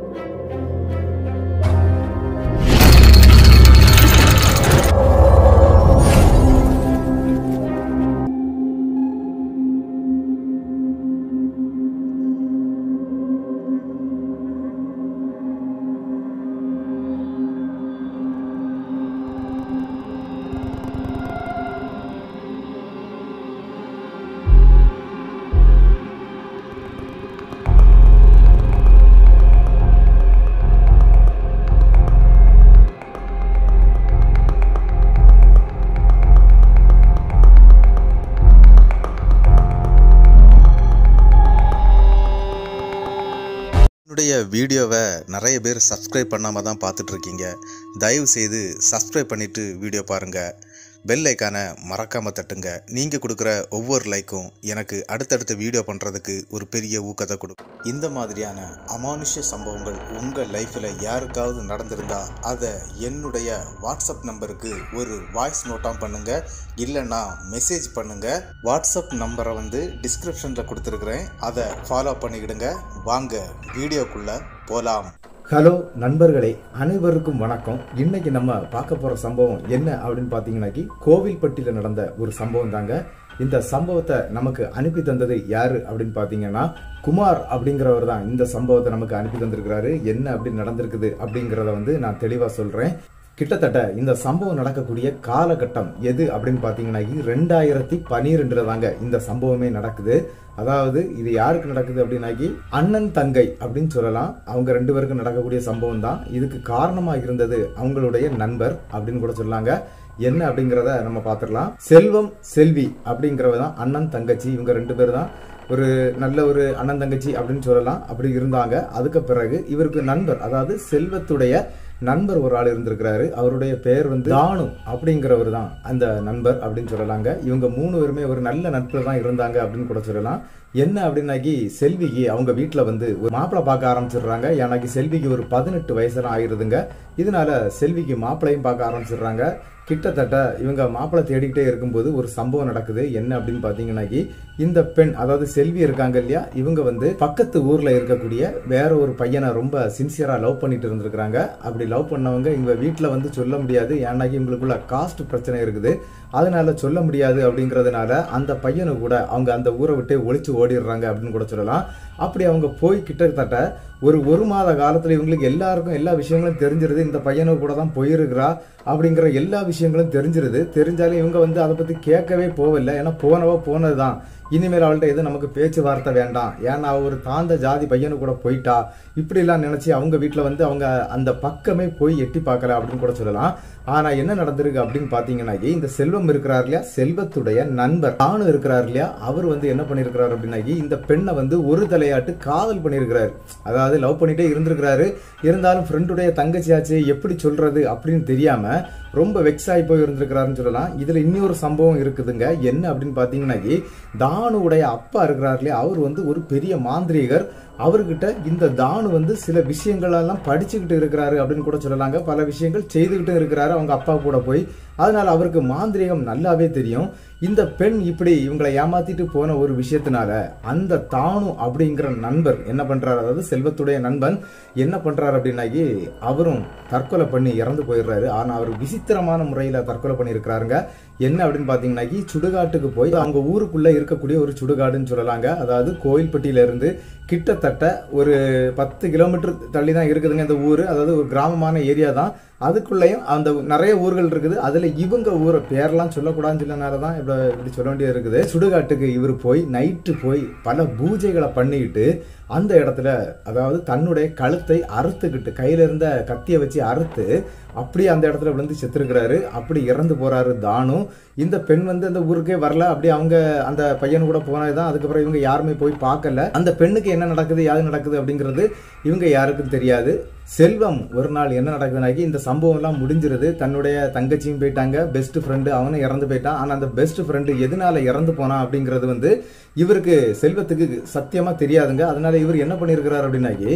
என்னுடைய வீடியோவை நிறைய பேர் சப்ஸ்கிரைப் பண்ணாமல் தான் பார்த்துட்ருக்கீங்க தயவு செய்து சப்ஸ்கிரைப் பண்ணிவிட்டு வீடியோ பாருங்கள் பெல் ஐக்கானை மறக்காமல் தட்டுங்க நீங்கள் கொடுக்குற ஒவ்வொரு லைக்கும் எனக்கு அடுத்தடுத்த வீடியோ பண்ணுறதுக்கு ஒரு பெரிய ஊக்கத்தை கொடுக்கும் இந்த மாதிரியான அமானுஷ்ய சம்பவங்கள் உங்கள் லைஃப்பில் யாருக்காவது நடந்திருந்தா அதை என்னுடைய வாட்ஸ்அப் நம்பருக்கு ஒரு வாய்ஸ் நோட்டாக பண்ணுங்கள் இல்லைன்னா மெசேஜ் பண்ணுங்கள் வாட்ஸ்அப் நம்பரை வந்து டிஸ்கிரிப்ஷனில் கொடுத்துருக்குறேன் அதை ஃபாலோ பண்ணிக்கிடுங்க வாங்க வீடியோக்குள்ளே போகலாம் ஹலோ நண்பர்களே அனைவருக்கும் வணக்கம் இன்னைக்கு நம்ம பார்க்க போற சம்பவம் என்ன அப்படின்னு பாத்தீங்கன்னாக்கி கோவில்பட்டியில நடந்த ஒரு சம்பவம் தாங்க இந்த சம்பவத்தை நமக்கு அனுப்பி தந்தது யாரு அப்படின்னு பாத்தீங்கன்னா குமார் அப்படிங்கிறவர் தான் இந்த சம்பவத்தை நமக்கு அனுப்பி தந்திருக்கிறாரு என்ன அப்படி நடந்திருக்குது அப்படிங்கிறத வந்து நான் தெளிவா சொல்றேன் கிட்டத்தட்ட இந்த சம்பவம் நடக்கக்கூடிய காலகட்டம் எது அப்படின்னு பார்த்தீங்கன்னாக்கி ரெண்டாயிரத்தி பனிரெண்டுல தாங்க இந்த சம்பவமே நடக்குது அதாவது இது யாருக்கு நடக்குது அப்படின்னாக்கி அண்ணன் தங்கை அப்படின்னு சொல்லலாம் அவங்க ரெண்டு பேருக்கும் நடக்கக்கூடிய சம்பவம் தான் இதுக்கு காரணமா இருந்தது அவங்களுடைய நண்பர் அப்படின்னு கூட சொல்லாங்க என்ன அப்படிங்கிறத நம்ம பார்த்துடலாம் செல்வம் செல்வி அப்படிங்கிறவ தான் அண்ணன் தங்கச்சி இவங்க ரெண்டு பேர் தான் ஒரு நல்ல ஒரு அண்ணன் தங்கச்சி அப்படின்னு சொல்லலாம் அப்படி இருந்தாங்க அதுக்கு பிறகு இவருக்கு நண்பர் அதாவது செல்வத்துடைய நண்பர் ஒரு ஆள் இருந்திருக்கிறாரு அவருடைய பெயர் வந்து தானு அப்படிங்கிறவர் தான் அந்த நண்பர் அப்படின்னு சொல்லலாங்க இவங்க மூணு பேருமே ஒரு நல்ல நட்பில் தான் இருந்தாங்க அப்படின்னு கூட சொல்லலாம் என்ன அப்படின்னாக்கி செல்விக்கு அவங்க வீட்டில் வந்து ஒரு மாப்பிள்ளை பார்க்க ஆரம்பிச்சிடுறாங்க ஏன்னாக்கி செல்விக்கு ஒரு பதினெட்டு வயசுலாம் ஆயிருதுங்க இதனால செல்விக்கு மாப்பிள்ளையும் பார்க்க ஆரம்பிச்சிடுறாங்க கிட்டத்தட்ட இவங்க மாப்பிள்ளை தேடிக்கிட்டே இருக்கும்போது ஒரு சம்பவம் நடக்குது என்ன அப்படின்னு பாத்தீங்கன்னாக்கி இந்த பெண் அதாவது செல்வி இருக்காங்க இல்லையா இவங்க வந்து பக்கத்து ஊர்ல இருக்கக்கூடிய வேற ஒரு பையனை ரொம்ப சின்சியரா லவ் பண்ணிட்டு இருந்திருக்காங்க அப்படி லவ் பண்ணவங்க இவங்க வீட்டுல வந்து சொல்ல முடியாது ஏன்னாக்கி இவங்களுக்குள்ள காஸ்ட் பிரச்சனை இருக்குது அதனால சொல்ல முடியாது அப்படிங்கறதுனால அந்த பையனு கூட அவங்க அந்த ஊரை விட்டு ஒளிச்சு ஓடிடுறாங்க அப்படின்னு கூட சொல்லலாம் அப்படி அவங்க போய் கிட்டத்தட்ட ஒரு ஒரு மாத காலத்துல இவங்களுக்கு எல்லாருக்கும் எல்லா விஷயங்களும் தெரிஞ்சிருது இந்த பையனு கூட தான் போயிருக்கிறா அப்படிங்கிற எல்லா விஷயங்களும் தெரிஞ்சிருது தெரிஞ்சாலும் இவங்க வந்து அதை பத்தி கேட்கவே போகல ஏன்னா போனவோ போனதுதான் இனிமேல் அவள்கிட்ட எதுவும் நமக்கு பேச்சுவார்த்தை வேண்டாம் ஏன்னா அவ ஒரு தாந்த ஜாதி பையனு கூட போயிட்டா இப்படிலாம் நினைச்சு அவங்க வீட்டில் வந்து அவங்க அந்த பக்கமே போய் எட்டி பார்க்கல அப்படின்னு கூட சொல்லலாம் ஆனா என்ன நடந்திருக்கு அப்படின்னு பாத்தீங்கன்னாக்கி இந்த செல்வம் இருக்கிறார் இல்லையா செல்வத்துடைய நண்பர் தானு இருக்கிறார் இல்லையா அவர் வந்து என்ன பண்ணிருக்கிறார் அப்படின்னாக்கி இந்த பெண்ணை வந்து ஒரு தலையாட்டு காதல் பண்ணியிருக்கிறாரு அதாவது லவ் பண்ணிட்டே இருந்திருக்கிறாரு இருந்தாலும் ஃப்ரெண்டுடைய தங்கச்சியாச்சு எப்படி சொல்றது அப்படின்னு தெரியாம ரொம்ப வெக்ஸ் ஆகி போய் இருந்திருக்கிறாருன்னு சொல்லலாம் இதுல இன்னொரு சம்பவம் இருக்குதுங்க என்ன அப்படின்னு பாத்தீங்கன்னாக்கி தானுடைய அப்பா இருக்கிறார் இல்லையா அவர் வந்து ஒரு பெரிய மாந்திரீகர் அவர்கிட்ட இந்த தானு வந்து சில விஷயங்களெல்லாம் படிச்சுக்கிட்டு இருக்கிறாரு அப்படின்னு கூட சொல்லலாங்க பல விஷயங்கள் செய்துக்கிட்டு இருக்கிறாரு அவங்க அப்பா கூட போய் அதனால அவருக்கு மாந்திரீகம் நல்லாவே தெரியும் இந்த பெண் இப்படி இவங்களை ஏமாத்திட்டு போன ஒரு விஷயத்தினால அந்த தானு அப்படிங்கிற நண்பர் என்ன பண்றாரு அதாவது செல்வத்துடைய நண்பன் என்ன பண்றாரு அப்படின்னாக்கி அவரும் தற்கொலை பண்ணி இறந்து போயிடுறாரு ஆனா அவர் விசித்திரமான முறையில தற்கொலை பண்ணியிருக்கிறாருங்க என்ன அப்படின்னு பாத்தீங்கன்னாக்கி சுடுகாட்டுக்கு போய் அவங்க ஊருக்குள்ள இருக்கக்கூடிய ஒரு சுடுகாடுன்னு சொல்லலாங்க அதாவது கோயில்பட்டியில இருந்து கிட்டத்தட்ட ஒரு பத்து கிலோமீட்டர் தள்ளி தான் இருக்குதுங்க இந்த ஊர் அதாவது ஒரு கிராமமான ஏரியா தான் அதுக்குள்ளேயும் அந்த நிறைய ஊர்கள் இருக்குது அதுல இவங்க ஊரை பேரெல்லாம் சொல்லக்கூடாதுன்னு சொல்லனால தான் இப்படி இப்படி சொல்ல வேண்டியது இருக்குது சுடுகாட்டுக்கு இவர் போய் நைட்டு போய் பல பூஜைகளை பண்ணிக்கிட்டு அந்த இடத்துல அதாவது தன்னுடைய கழுத்தை அறுத்துக்கிட்டு கையில இருந்த கத்தியை வச்சு அறுத்து அப்படியே அந்த இடத்துல விழுந்து செத்துருக்கிறாரு அப்படி இறந்து போறாரு தானு இந்த பெண் வந்து அந்த ஊருக்கே வரல அப்படி அவங்க அந்த பையன் கூட போனதுதான் அதுக்கப்புறம் இவங்க யாருமே போய் பார்க்கல அந்த பெண்ணுக்கு என்ன நடக்குது யாது நடக்குது அப்படிங்கிறது இவங்க யாருக்கும் தெரியாது செல்வம் ஒரு நாள் என்ன நடக்குதுனாக்கி இந்த சம்பவம் எல்லாம் முடிஞ்சிருது தன்னுடைய தங்கச்சியும் போயிட்டாங்க பெஸ்ட் ஃப்ரெண்டு அவனும் இறந்து போயிட்டான் ஆனா அந்த பெஸ்ட் ஃப்ரெண்டு எதனால இறந்து போனான் அப்படிங்கிறது வந்து இவருக்கு செல்வத்துக்கு சத்தியமா தெரியாதுங்க அதனால இவர் என்ன பண்ணியிருக்கிறார் அப்படின்னாக்கி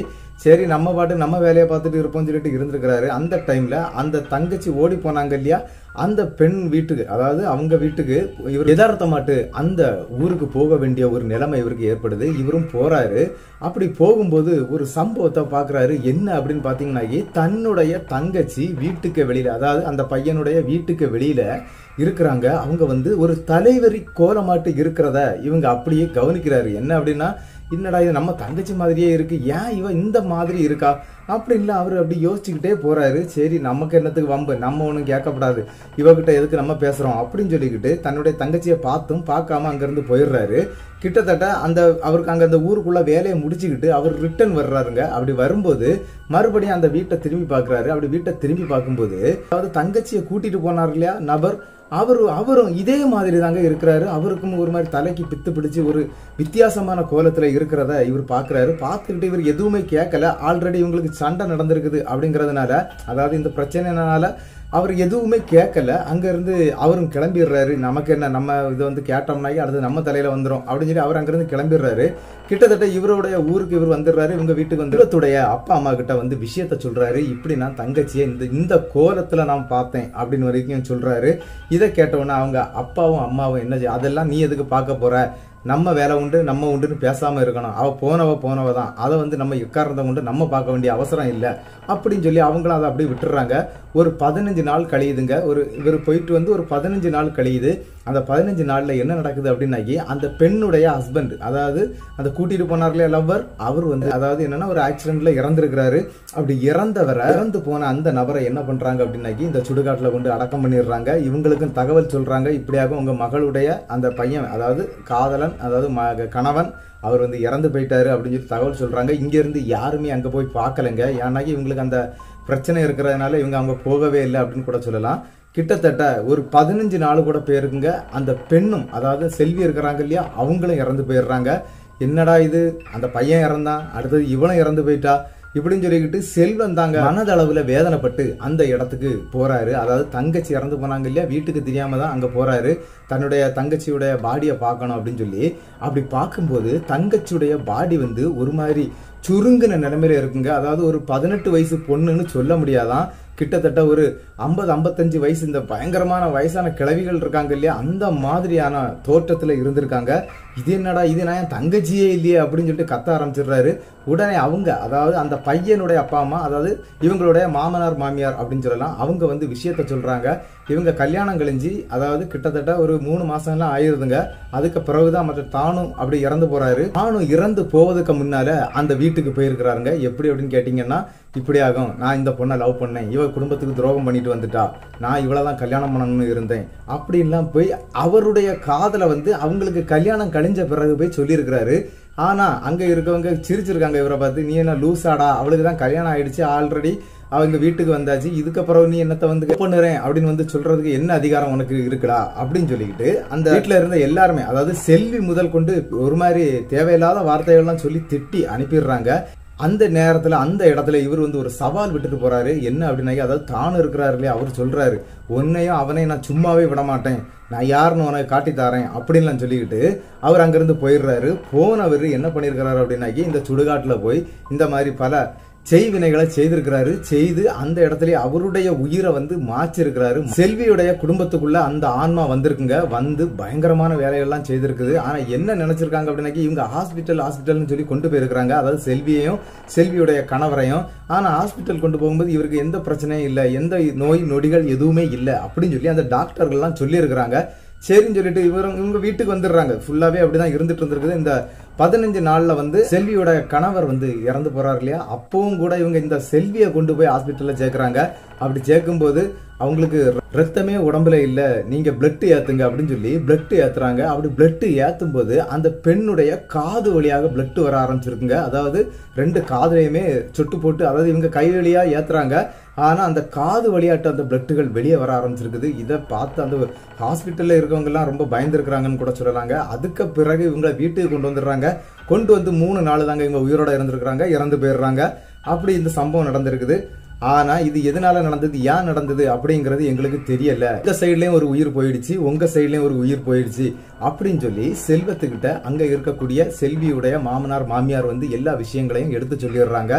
சரி நம்ம பாட்டு நம்ம வேலையை பார்த்துட்டு இருப்போம்னு சொல்லிட்டு இருந்திருக்கிறாரு அந்த டைம்ல அந்த தங்கச்சி ஓடி போனாங்க இல்லையா அந்த பெண் வீட்டுக்கு அதாவது அவங்க வீட்டுக்கு இவர் யதார்த்தமாட்டு அந்த ஊருக்கு போக வேண்டிய ஒரு நிலைமை இவருக்கு ஏற்படுது இவரும் போறாரு அப்படி போகும்போது ஒரு சம்பவத்தை பார்க்குறாரு என்ன அப்படின்னு பார்த்தீங்கன்னாக்கி தன்னுடைய தங்கச்சி வீட்டுக்கு வெளியில அதாவது அந்த பையனுடைய வீட்டுக்கு வெளியில இருக்கிறாங்க அவங்க வந்து ஒரு தலைவரி கோலமாட்டு இருக்கிறத இவங்க அப்படியே கவனிக்கிறாரு என்ன அப்படின்னா என்னடா இது நம்ம தங்கச்சி மாதிரியே இருக்கு ஏன் இவ இந்த மாதிரி இருக்கா அப்படின்லாம் அவர் அப்படி யோசிச்சுக்கிட்டே போறாரு சரி நமக்கு என்னத்துக்கு வம்பு நம்ம ஒன்றும் கேட்கப்படாது இவகிட்ட எதுக்கு நம்ம பேசுறோம் அப்படின்னு சொல்லிக்கிட்டு தன்னுடைய தங்கச்சியை பார்த்தும் பார்க்காம அங்கிருந்து போயிடுறாரு கிட்டத்தட்ட அந்த அவருக்கு அங்க அந்த ஊருக்குள்ள வேலையை முடிச்சுக்கிட்டு அவர் ரிட்டர்ன் வர்றாருங்க அப்படி வரும்போது மறுபடியும் அந்த வீட்டை திரும்பி பார்க்கறாரு அப்படி வீட்டை திரும்பி பார்க்கும்போது அதாவது தங்கச்சியை கூட்டிட்டு போனார் இல்லையா நபர் அவரு அவரும் இதே மாதிரி தாங்க இருக்கிறாரு அவருக்கும் ஒரு மாதிரி தலைக்கு பித்து பிடிச்சு ஒரு வித்தியாசமான கோலத்துல இருக்கிறத இவர் பார்க்கறாரு பார்த்துக்கிட்டு இவர் எதுவுமே கேட்கல ஆல்ரெடி இவங்களுக்கு சண்டை நடந்திருக்குது அப்படிங்கறதுனால அதாவது இந்த பிரச்சனைனால அவர் எதுவுமே கேட்கல அங்க இருந்து அவரும் கிளம்பிடுறாரு நமக்கு என்ன நம்ம இதை வந்து கேட்டோம்னாக்கி அடுத்து நம்ம தலையில வந்துடும் அப்படின்னு சொல்லி அவர் அங்கிருந்து கிளம்பிடுறாரு கிட்டத்தட்ட இவருடைய ஊருக்கு இவர் வந்துடுறாரு இவங்க வீட்டுக்கு வந்து இவத்துடைய அப்பா அம்மா கிட்ட வந்து விஷயத்த சொல்றாரு இப்படி நான் தங்கச்சியை இந்த இந்த கோலத்துல நான் பார்த்தேன் அப்படின்னு வரைக்கும் சொல்றாரு இதை கேட்டவுடனே அவங்க அப்பாவும் அம்மாவும் என்ன செய்ய அதெல்லாம் நீ எதுக்கு பார்க்க போற நம்ம வேலை உண்டு நம்ம உண்டுன்னு பேசாம இருக்கணும் அவ போனவ போனவ தான் அதை வந்து நம்ம எக்காரணத்தை உண்டு நம்ம பார்க்க வேண்டிய அவசரம் இல்லை அப்படின்னு சொல்லி அவங்களும் அதை அப்படியே விட்டுறாங்க ஒரு பதினஞ்சு நாள் கழியுதுங்க ஒரு இவர் போயிட்டு வந்து ஒரு பதினஞ்சு நாள் கழியுது அந்த பதினஞ்சு நாள்ல என்ன நடக்குது அப்படின்னாக்கி அந்த பெண்ணுடைய ஹஸ்பண்ட் அதாவது அந்த கூட்டிட்டு போனார்லையா லவ்வர் அவர் வந்து அதாவது என்னன்னா ஒரு ஆக்சிடென்ட்ல இறந்துருக்கிறாரு அப்படி இறந்தவரை இறந்து போன அந்த நபரை என்ன பண்றாங்க அப்படின்னாக்கி இந்த சுடுகாட்டுல கொண்டு அடக்கம் பண்ணிடுறாங்க இவங்களுக்கும் தகவல் சொல்றாங்க இப்படியாக உங்க மகளுடைய அந்த பையன் அதாவது காதலன் அதாவது ம- கணவன் அவர் வந்து இறந்து போயிட்டாரு அப்படின்னு சொல்லி தகவல் சொல்றாங்க இங்க இருந்து யாருமே அங்க போய் பார்க்கலங்க ஏன்னாக்கி இவங்களுக்கு அந்த பிரச்சனை இருக்கிறதுனால இவங்க அங்க போகவே இல்லை அப்படின்னு கூட சொல்லலாம் கிட்டத்தட்ட ஒரு பதினஞ்சு நாள் கூட போயிருக்குங்க அந்த பெண்ணும் அதாவது செல்வி இருக்கிறாங்க இல்லையா அவங்களும் இறந்து போயிடுறாங்க என்னடா இது அந்த பையன் இறந்தான் அடுத்தது இவனும் இறந்து போயிட்டா இப்படின்னு சொல்லிக்கிட்டு செல்வம் தாங்க மனதளவுல வேதனைப்பட்டு அந்த இடத்துக்கு போறாரு அதாவது தங்கச்சி இறந்து போனாங்க இல்லையா வீட்டுக்கு தெரியாம தான் அங்க போறாரு தன்னுடைய தங்கச்சியுடைய பாடியை பார்க்கணும் அப்படின்னு சொல்லி அப்படி பார்க்கும்போது தங்கச்சியுடைய பாடி வந்து ஒரு மாதிரி சுருங்கின நிலைமையில இருக்குங்க அதாவது ஒரு பதினெட்டு வயசு பொண்ணுன்னு சொல்ல முடியாதான் கிட்டத்தட்ட ஒரு ஐம்பது ஐம்பத்தஞ்சு வயசு இந்த பயங்கரமான வயசான கிழவிகள் இருக்காங்க இல்லையா அந்த மாதிரியான தோற்றத்துல இருந்திருக்காங்க இது என்னடா இது நான் என் தங்கச்சியே இல்லையே அப்படின்னு சொல்லிட்டு கத்த ஆரம்பிச்சிடுறாரு உடனே அவங்க அதாவது அந்த பையனுடைய அப்பா அம்மா அதாவது இவங்களுடைய மாமனார் மாமியார் அப்படின்னு சொல்லலாம் அவங்க வந்து விஷயத்த சொல்றாங்க இவங்க கல்யாணம் கழிஞ்சு அதாவது கிட்டத்தட்ட ஒரு மூணு மாசம்லாம் ஆயிருதுங்க அதுக்கு பிறகுதான் மற்ற தானும் அப்படி இறந்து போறாரு தானும் இறந்து போவதுக்கு முன்னால அந்த வீட்டுக்கு போயிருக்கிறாருங்க எப்படி அப்படின்னு கேட்டீங்கன்னா இப்படி ஆகும் நான் இந்த பொண்ணை லவ் பண்ணேன் இவ குடும்பத்துக்கு துரோகம் பண்ணிட்டு வந்துட்டா நான் இவளை தான் கல்யாணம் பண்ணணும்னு இருந்தேன் அப்படின்லாம் போய் அவருடைய காதலை வந்து அவங்களுக்கு கல்யாணம் கழிஞ்ச பிறகு போய் சொல்லியிருக்கிறாரு ஆனா அங்க இருக்கவங்க சிரிச்சிருக்காங்க இவரை பார்த்து நீ என்ன லூசாடா அவளுக்கு தான் கல்யாணம் ஆயிடுச்சு ஆல்ரெடி அவங்க வீட்டுக்கு வந்தாச்சு இதுக்கப்புறம் நீ என்னத்த வந்து love பண்ணுறேன் அப்படின்னு வந்து சொல்றதுக்கு என்ன அதிகாரம் உனக்கு இருக்குடா அப்படின்னு சொல்லிக்கிட்டு அந்த வீட்டுல இருந்த எல்லாருமே அதாவது செல்வி முதல் கொண்டு ஒரு மாதிரி தேவையில்லாத வார்த்தைகள்லாம் சொல்லி திட்டி அனுப்பிடுறாங்க அந்த நேரத்துல அந்த இடத்துல இவர் வந்து ஒரு சவால் விட்டுட்டு போறாரு என்ன அப்படின்னாக்கி அதாவது தான் இருக்கிறாரு இல்லையா அவர் சொல்றாரு உன்னையும் அவனையும் நான் சும்மாவே விட மாட்டேன் நான் யாருன்னு உனக்கு காட்டி தரேன் அப்படின்லாம் சொல்லிக்கிட்டு அவர் அங்கிருந்து போயிடுறாரு போனவர் என்ன பண்ணியிருக்கிறாரு அப்படின்னாக்கி இந்த சுடுகாட்டுல போய் இந்த மாதிரி பல செய்வினைகளை செய்திருக்கிறாரு செய்து அந்த இடத்துல அவருடைய உயிரை வந்து மாச்சிருக்கிறாரு செல்வியுடைய குடும்பத்துக்குள்ள அந்த ஆன்மா வந்திருக்குங்க வந்து பயங்கரமான வேலைகள்லாம் செய்திருக்குது ஆனா என்ன நினைச்சிருக்காங்க அப்படின்னாக்கி இவங்க ஹாஸ்பிட்டல் ஹாஸ்பிட்டல்னு சொல்லி கொண்டு போயிருக்கிறாங்க அதாவது செல்வியையும் செல்வியுடைய கணவரையும் ஆனா ஹாஸ்பிட்டல் கொண்டு போகும்போது இவருக்கு எந்த பிரச்சனையும் இல்லை எந்த நோய் நொடிகள் எதுவுமே இல்லை அப்படின்னு சொல்லி அந்த டாக்டர்கள்லாம் சொல்லியிருக்கிறாங்க சரின்னு சொல்லிட்டு இவரும் இவங்க வீட்டுக்கு வந்துடுறாங்க ஃபுல்லாவே அப்படிதான் இருந்துட்டு இருந்திருக்குது இந்த பதினஞ்சு நாள்ல வந்து செல்வியோட கணவர் வந்து இறந்து போறாரு இல்லையா அப்பவும் கூட இவங்க இந்த செல்வியை கொண்டு போய் ஹாஸ்பிட்டல்ல சேர்க்கறாங்க அப்படி சேர்க்கும்போது அவங்களுக்கு ரத்தமே உடம்புல இல்ல நீங்க பிளட் ஏத்துங்க அப்படின்னு சொல்லி பிளட் ஏத்துறாங்க அப்படி பிளட் ஏத்தும் போது அந்த பெண்ணுடைய காது வழியாக பிளட் வர ஆரம்பிச்சிருக்குங்க அதாவது ரெண்டு காதுலையுமே சொட்டு போட்டு அதாவது இவங்க கை வழியா ஏத்துறாங்க ஆனா அந்த காது வழியாட்டு அந்த பிளட்டுகள் வெளியே வர ஆரம்பிச்சிருக்குது இதை பார்த்து அந்த ஹாஸ்பிட்டல்ல இருக்கவங்க எல்லாம் ரொம்ப பயந்துருக்கிறாங்கன்னு கூட சொல்லலாங்க அதுக்கு பிறகு இவங்க வீட்டுக்கு கொண்டு வந்துடுறாங்க கொண்டு வந்து மூணு நாள் தாங்க இவங்க உயிரோட இருந்திருக்கிறாங்க இறந்து போயிடுறாங்க அப்படி இந்த சம்பவம் நடந்திருக்குது ஆனா இது எதனால நடந்தது ஏன் நடந்தது அப்படிங்கிறது எங்களுக்கு தெரியல இந்த சைட்லயும் ஒரு உயிர் போயிடுச்சு உங்க சைட்லயும் ஒரு உயிர் போயிடுச்சு அப்படின்னு சொல்லி செல்வத்துக்கிட்ட அங்க இருக்கக்கூடிய செல்வியுடைய மாமனார் மாமியார் வந்து எல்லா விஷயங்களையும் எடுத்து சொல்லிடுறாங்க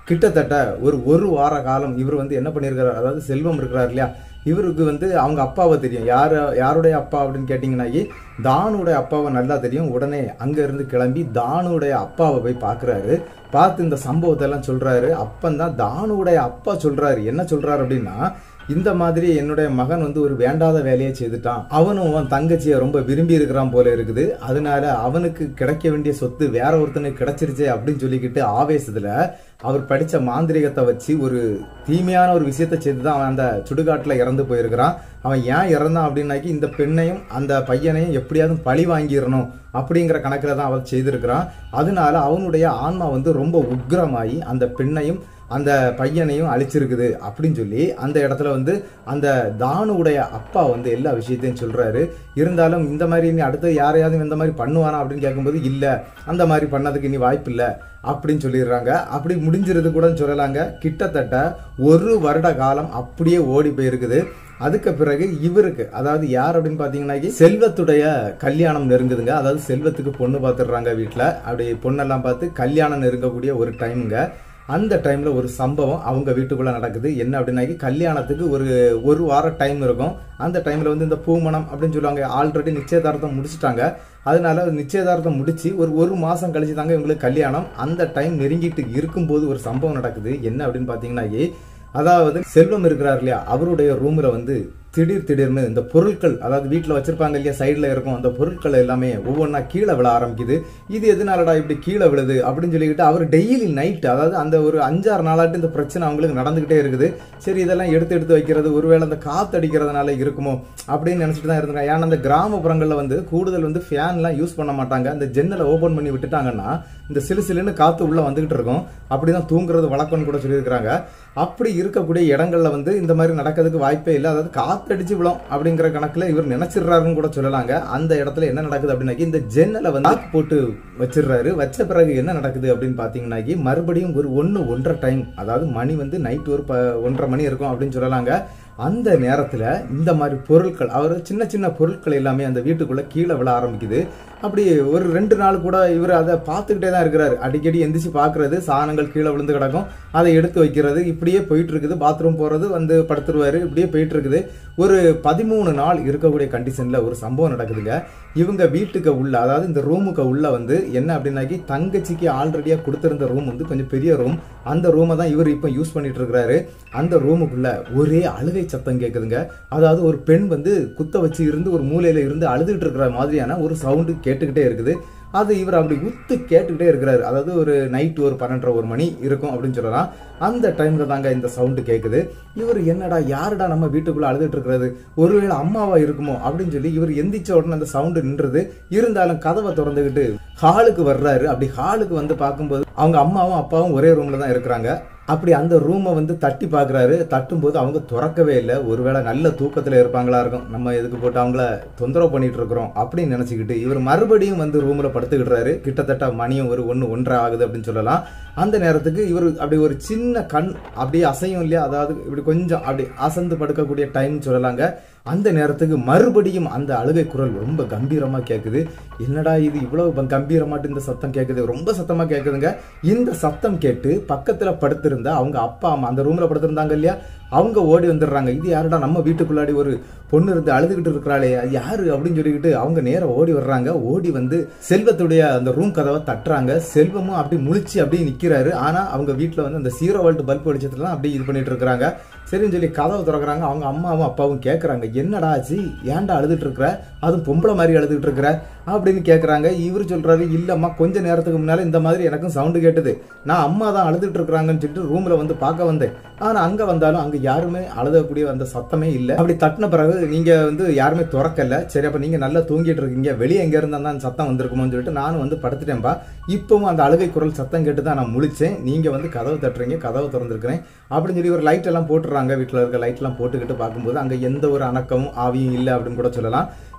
கிட்டத்தட்ட ஒரு ஒரு வார காலம் இவர் வந்து என்ன பண்ணியிருக்கிறார் அதாவது செல்வம் இருக்கிறார் இல்லையா இவருக்கு வந்து அவங்க அப்பாவை தெரியும் யார் யாருடைய அப்பா அப்படின்னு கேட்டிங்கன்னாக்கி தானுடைய அப்பாவை நல்லா தெரியும் உடனே அங்க இருந்து கிளம்பி தானுடைய அப்பாவை போய் பார்க்குறாரு பார்த்து இந்த சம்பவத்தை எல்லாம் சொல்றாரு அப்பந்தான் தானுடைய அப்பா சொல்றாரு என்ன சொல்றாரு அப்படின்னா இந்த மாதிரி என்னுடைய மகன் வந்து ஒரு வேண்டாத வேலையை செய்துட்டான் அவனும் அவன் தங்கச்சியை ரொம்ப விரும்பி இருக்கிறான் போல இருக்குது அதனால அவனுக்கு கிடைக்க வேண்டிய சொத்து வேற ஒருத்தனுக்கு கிடைச்சிருச்சே அப்படின்னு சொல்லிக்கிட்டு ஆவேசத்துல அவர் படிச்ச மாந்திரிகத்தை வச்சு ஒரு தீமையான ஒரு விஷயத்தை செய்து தான் அவன் அந்த சுடுகாட்டில் இறந்து போயிருக்கிறான் அவன் ஏன் இறந்தான் அப்படின்னாக்கி இந்த பெண்ணையும் அந்த பையனையும் எப்படியாவது பழி வாங்கிடணும் அப்படிங்கிற கணக்கில் தான் அவன் செய்திருக்கிறான் அதனால அவனுடைய ஆன்மா வந்து ரொம்ப உக்ரமாயி அந்த பெண்ணையும் அந்த பையனையும் அழிச்சிருக்குது அப்படின்னு சொல்லி அந்த இடத்துல வந்து அந்த தானுடைய அப்பா வந்து எல்லா விஷயத்தையும் சொல்றாரு இருந்தாலும் இந்த மாதிரி நீ அடுத்து யாரையாவது இந்த மாதிரி பண்ணுவானா அப்படின்னு கேட்கும்போது இல்ல அந்த மாதிரி பண்ணதுக்கு இனி வாய்ப்பு இல்லை அப்படின்னு சொல்லிடுறாங்க அப்படி முடிஞ்சிருது கூட சொல்லலாங்க கிட்டத்தட்ட ஒரு வருட காலம் அப்படியே ஓடி போயிருக்குது அதுக்கு பிறகு இவருக்கு அதாவது யார் அப்படின்னு பார்த்தீங்கன்னாக்கி செல்வத்துடைய கல்யாணம் நெருங்குதுங்க அதாவது செல்வத்துக்கு பொண்ணு பார்த்துடுறாங்க வீட்டில் அப்படி பொண்ணெல்லாம் பார்த்து கல்யாணம் நெருங்கக்கூடிய ஒரு டைமுங்க அந்த டைம்ல ஒரு சம்பவம் அவங்க வீட்டுக்குள்ள நடக்குது என்ன அப்படின்னாக்கி கல்யாணத்துக்கு ஒரு ஒரு வாரம் டைம் இருக்கும் அந்த டைம்ல வந்து இந்த பூமணம் அப்படின்னு சொல்லுவாங்க ஆல்ரெடி நிச்சயதார்த்தம் முடிச்சிட்டாங்க அதனால நிச்சயதார்த்தம் முடிச்சு ஒரு ஒரு மாசம் கழிச்சு தாங்க இவங்களுக்கு கல்யாணம் அந்த டைம் நெருங்கிட்டு இருக்கும்போது ஒரு சம்பவம் நடக்குது என்ன அப்படின்னு பார்த்தீங்கன்னாக்கி அதாவது செல்வம் இருக்கிறார் இல்லையா அவருடைய ரூம்ல வந்து திடீர் திடீர்னு இந்த பொருட்கள் அதாவது வீட்டில் வச்சிருப்பாங்க இல்லையா சைடில் இருக்கும் அந்த பொருட்கள் எல்லாமே ஒவ்வொன்றா கீழே விழ ஆரம்பிக்குது இது எதனாலடா இப்படி கீழே விழுது அப்படின்னு சொல்லிக்கிட்டு அவர் டெய்லி நைட் அதாவது அந்த ஒரு அஞ்சாறு நாளாட்டு இந்த பிரச்சனை அவங்களுக்கு நடந்துகிட்டே இருக்குது சரி இதெல்லாம் எடுத்து எடுத்து வைக்கிறது ஒருவேளை அந்த காத்து அடிக்கிறதுனால இருக்குமோ அப்படின்னு நினைச்சிட்டு தான் இருந்தாங்க ஏன்னா அந்த கிராமப்புறங்களில் வந்து கூடுதல் வந்து ஃபேன்லாம் யூஸ் பண்ண மாட்டாங்க அந்த ஜன்னலை ஓப்பன் பண்ணி விட்டுட்டாங்கன்னா இந்த சிலு சிலுன்னு காத்து உள்ள வந்துகிட்டு இருக்கும் அப்படிதான் தூங்குறது வழக்கம்னு கூட சொல்லியிருக்கிறாங்க அப்படி இருக்கக்கூடிய இடங்கள்ல வந்து இந்த மாதிரி நடக்கிறதுக்கு வாய்ப்பே இல்லை அதாவது காத்தடிச்சு விழும் அப்படிங்கிற கணக்குல இவர் நினைச்சிடுறாருன்னு கூட சொல்லலாங்க அந்த இடத்துல என்ன நடக்குது அப்படின்னாக்கி இந்த ஜன்னலை வந்து lock போட்டு வச்சிடுறாரு வச்ச பிறகு என்ன நடக்குது அப்படின்னு பாத்தீங்கன்னாக்கி மறுபடியும் ஒரு ஒன்று ஒன்றரை டைம் அதாவது மணி வந்து நைட் ஒரு ப ஒன்றரை மணி இருக்கும் அப்படின்னு சொல்லலாங்க அந்த நேரத்தில் இந்த மாதிரி பொருட்கள் அவர் சின்ன சின்ன பொருட்கள் எல்லாமே அந்த வீட்டுக்குள்ளே கீழே விழ ஆரம்பிக்குது அப்படி ஒரு ரெண்டு நாள் கூட இவர் அதை பார்த்துக்கிட்டே தான் இருக்கிறாரு அடிக்கடி எந்திரிச்சு பார்க்கறது சாணங்கள் கீழே விழுந்து கிடக்கும் அதை எடுத்து வைக்கிறது இப்படியே போயிட்டு இருக்குது பாத்ரூம் போகிறது வந்து படுத்துருவாரு இப்படியே போயிட்டு இருக்குது ஒரு பதிமூணு நாள் இருக்கக்கூடிய கண்டிஷனில் ஒரு சம்பவம் நடக்குதுங்க இவங்க வீட்டுக்கு உள்ள அதாவது இந்த ரூமுக்கு உள்ள வந்து என்ன அப்படின்னாக்கி தங்கச்சிக்கு ஆல்ரெடியாக கொடுத்திருந்த ரூம் வந்து கொஞ்சம் பெரிய ரூம் அந்த ரூமை தான் இவர் இப்போ யூஸ் பண்ணிட்டு இருக்கிறாரு அந்த ரூமுக்குள்ள ஒரே அழுகை சத்தம் கேட்குதுங்க அதாவது ஒரு பெண் வந்து குத்த வச்சு இருந்து ஒரு மூலையில இருந்து அழுதுகிட்டு இருக்கிற மாதிரியான ஒரு சவுண்டு கேட்டுக்கிட்டே இருக்குது அது இவர் அப்படி உத்து கேட்டுக்கிட்டே இருக்கிறாரு அதாவது ஒரு நைட் ஒரு பன்னெண்டரை ஒரு மணி இருக்கும் அப்படின்னு சொல்லலாம் அந்த டைம்ல தாங்க இந்த சவுண்டு கேட்குது இவர் என்னடா யாருடா நம்ம வீட்டுக்குள்ள அழுதுட்டு இருக்கிறது ஒருவேளை அம்மாவா இருக்குமோ அப்படின்னு சொல்லி இவர் எந்திரிச்ச உடனே அந்த சவுண்டு நின்றுது இருந்தாலும் கதவை திறந்துக்கிட்டு ஹாலுக்கு வர்றாரு அப்படி ஹாலுக்கு வந்து பார்க்கும்போது அவங்க அம்மாவும் அப்பாவும் ஒரே ரூம்ல தான் இருக்கிறாங்க அப்படி அந்த ரூமை வந்து தட்டி பார்க்குறாரு தட்டும்போது அவங்க திறக்கவே இல்லை ஒருவேளை நல்ல தூக்கத்தில் இருப்பாங்களா இருக்கும் நம்ம எதுக்கு போட்டு அவங்கள தொந்தரவு பண்ணிட்டு இருக்கிறோம் அப்படின்னு நினச்சிக்கிட்டு இவர் மறுபடியும் வந்து ரூமில் படுத்துக்கிட்டுறாரு கிட்டத்தட்ட மணியும் ஒரு ஒன்று ஒன்றரை ஆகுது அப்படின்னு சொல்லலாம் அந்த நேரத்துக்கு இவர் அப்படி ஒரு சின்ன கண் அப்படியே அசையும் இல்லையா அதாவது இப்படி கொஞ்சம் அப்படி அசந்து படுக்கக்கூடிய டைம் சொல்லலாங்க அந்த நேரத்துக்கு மறுபடியும் அந்த அழுகை குரல் ரொம்ப கம்பீரமா கேட்குது என்னடா இது இவ்வளவு ப- கம்பீரமாட்டு இந்த சத்தம் கேட்குது ரொம்ப சத்தமா கேட்குதுங்க இந்த சத்தம் கேட்டு பக்கத்துல படுத்திருந்த அவங்க அப்பா அம்மா அந்த ரூம்ல படுத்திருந்தாங்க இல்லையா அவங்க ஓடி வந்துடுறாங்க இது யாருடா நம்ம வீட்டுக்குள்ளாடி ஒரு பொண்ணு இருந்து அழுதுகிட்டு இருக்கிறாளே அது யாரு அப்படின்னு சொல்லிக்கிட்டு அவங்க நேரா ஓடி வர்றாங்க ஓடி வந்து செல்வத்துடைய அந்த ரூம் கதவை தட்டுறாங்க செல்வமும் அப்படி முழிச்சு அப்படியே நிக்கிறாரு ஆனா அவங்க வீட்டுல வந்து அந்த ஜீரோ வோல்ட் பல்ப் வெளிச்சத்துல அப்படியே இது பண்ணிட்டு இருக்கிறாங்க சரின்னு சொல்லி கதவை திறக்கிறாங்க அவங்க அம்மாவும் அப்பாவும் கேட்குறாங்க என்னடா ஆச்சு ஏன்டா அழுதுட்டு இருக்கிற அதுவும் பொம்பளை மாதிரி அழுதுட்டு இருக்கிற அப்படின்னு கேட்குறாங்க இவர் சொல்றாரு இல்லம்மா கொஞ்ச நேரத்துக்கு முன்னால இந்த மாதிரி எனக்கும் சவுண்டு கேட்டது நான் அம்மா தான் அழுதுட்டு இருக்கிறாங்கன்னு சொல்லிட்டு ரூம்ல வந்து பார்க்க வந்தேன் ஆனா அங்க வந்தாலும் அங்க யாருமே அழுதக்கூடிய அந்த சத்தமே இல்லை அப்படி தட்டின பிறகு நீங்க வந்து யாருமே திறக்கல சரி அப்ப நீங்க நல்லா தூங்கிட்டு இருக்கீங்க வெளியே எங்க இருந்தா தான் சத்தம் வந்திருக்குமோன்னு சொல்லிட்டு நானும் வந்து படுத்துட்டேன்பா இப்பவும் அந்த அழுகை குரல் சத்தம் கேட்டு தான் நான் முழிச்சேன் நீங்க வந்து கதவு தட்டுறீங்க கதவு திறந்திருக்கிறேன் அப்படின்னு சொல்லி ஒரு லைட் எல்லாம் போட்டுறாங்க வீட்டில் இருக்க லைட் எல்லாம் போட்டுக்கிட்டு பார்க்கும்போது அங்க எந்த ஒரு அணக்கமும் ஆவியும் இல்லை அப்படின்னு கூட சொல்லலாம்